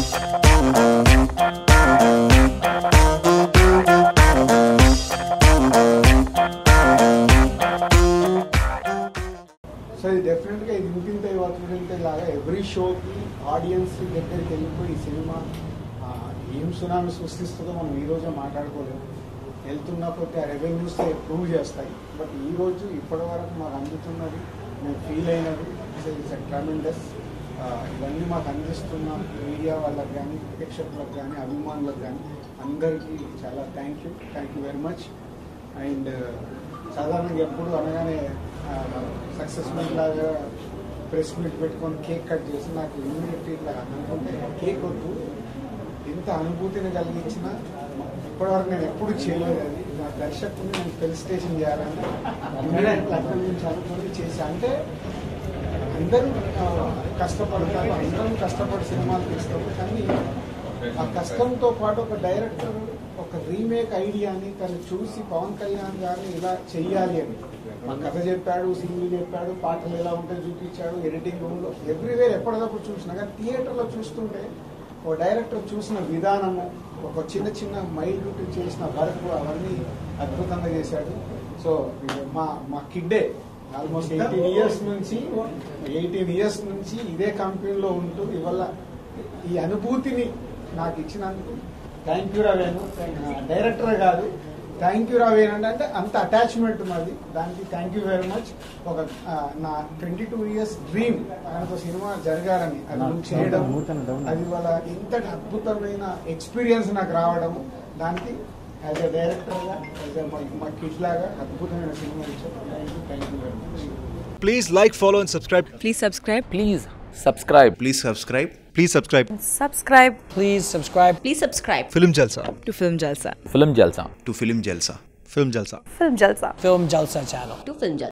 So ఇది డెఫినెట్గా ఇది ఇంటింటే వాటింటే లాగా ఎవ్రీ షోకి ఆడియన్స్ దగ్గరికి వెళ్ళిపోయి ఈ సినిమా ఆ, ఏం సునామీ సృష్టిస్తుందో మనం ఈ రోజే మాట్లాడుకోలేము వెళ్తున్న కొద్ది ఆ రెవెన్యూస్ ప్రూవ్ చేస్తాయి బట్ ఈ రోజు ఇప్పటి వరకు మాకు అందుతున్నది మేము ఫీల్ అయినది ఇట్స్ ట్రమెండస్ ఇవన్నీ మాకు అందిస్తున్న మీడియా వాళ్ళకి కానీ ప్రేక్షకులకు కానీ అభిమానులకు కానీ అందరికీ చాలా thank you thank you very much and సాధారణంగా ఎప్పుడు అనగానే సక్సెస్ మీట్ లాగా ప్రెస్ మీట్ పెట్టుకొని కేక్ కట్ చేసి నాకు ఇమ్మీడియట్ ఇట్లా అనుకుంటే కేక్ వద్దు ఇంత అనుభూతిని కలిగించిన ఇప్పటివరకు నేను ఎప్పుడు చేయలేదు అది నా దర్శకుని నేను ఫెలిసిటేషన్ చేయాలని ఇమ్మీడియట్ అక్కడి నుంచి అనుకుని చేసి అంటే అందరూ ఆ, కష్టపడతారు అందరం కష్టపడి సినిమాలు తీస్తారు కానీ ఆ కష్టంతో పాటు ఒక డైరెక్టర్ ఒక రీమేక్ ఐడియాని తను చూసి పవన్ కళ్యాణ్ గారిని ఇలా చెయ్యాలి అని మా కథ చెప్పాడు సింగిల్ చెప్పాడు పాటలు ఎలా ఉంటాయి చూపించాడు ఎడిటింగ్ రూమ్ లో ఎవ్రీవేర్ ఎప్పటికప్పుడు చూసినా కానీ థియేటర్ లో చూస్తుంటే ఒక డైరెక్టర్ చూసిన విధానము ఒక చిన్న చిన్న మైల్డ్ చేసిన వర్క్ అవన్నీ అద్భుతంగా చేశాడు సో ఇది మా మా కిడ్డే ఆల్మోస్ట్ ఎయిటీన్ ఇయర్స్ నుంచి ఎయిటీన్ ఇయర్స్ నుంచి ఇదే కంపెనీలో ఉంటూ ఇవాళ ఈ అనుభూతిని నాకు ఇచ్చినందుకు థ్యాంక్ యూ రావేను డైరెక్టర్ కాదు థ్యాంక్ యూ రావేను అంటే అంటే అంత అటాచ్మెంట్ ఉన్నది దానికి థ్యాంక్ యూ వెరీ మచ్ ఒక ఆ, నా ట్వంటీ టూ ఇయర్స్ డ్రీమ్ ఆయనతో సినిమా జరగాలని అది నువ్వు చేయడం అది వాళ్ళ ఇంతటి అద్భుతమైన ఎక్స్పీరియన్స్ నాకు రావడం దానికి యాజ్ ఎ డైరెక్టర్గా యాజ్ ఎ మా కిడ్ లాగా అద్భుతమైన సినిమా ఇచ్చారు thank you thank you very much Please like, follow, and subscribe. Please subscribe. Please subscribe. Please subscribe. Please subscribe. Subscribe Please subscribe Please subscribe Film Jalsa. to Film Jalsa. Film Jalsa. To Film Jalsa. Film Jalsa. Film Jalsa. Film Jalsa channel. To Film Jalsa.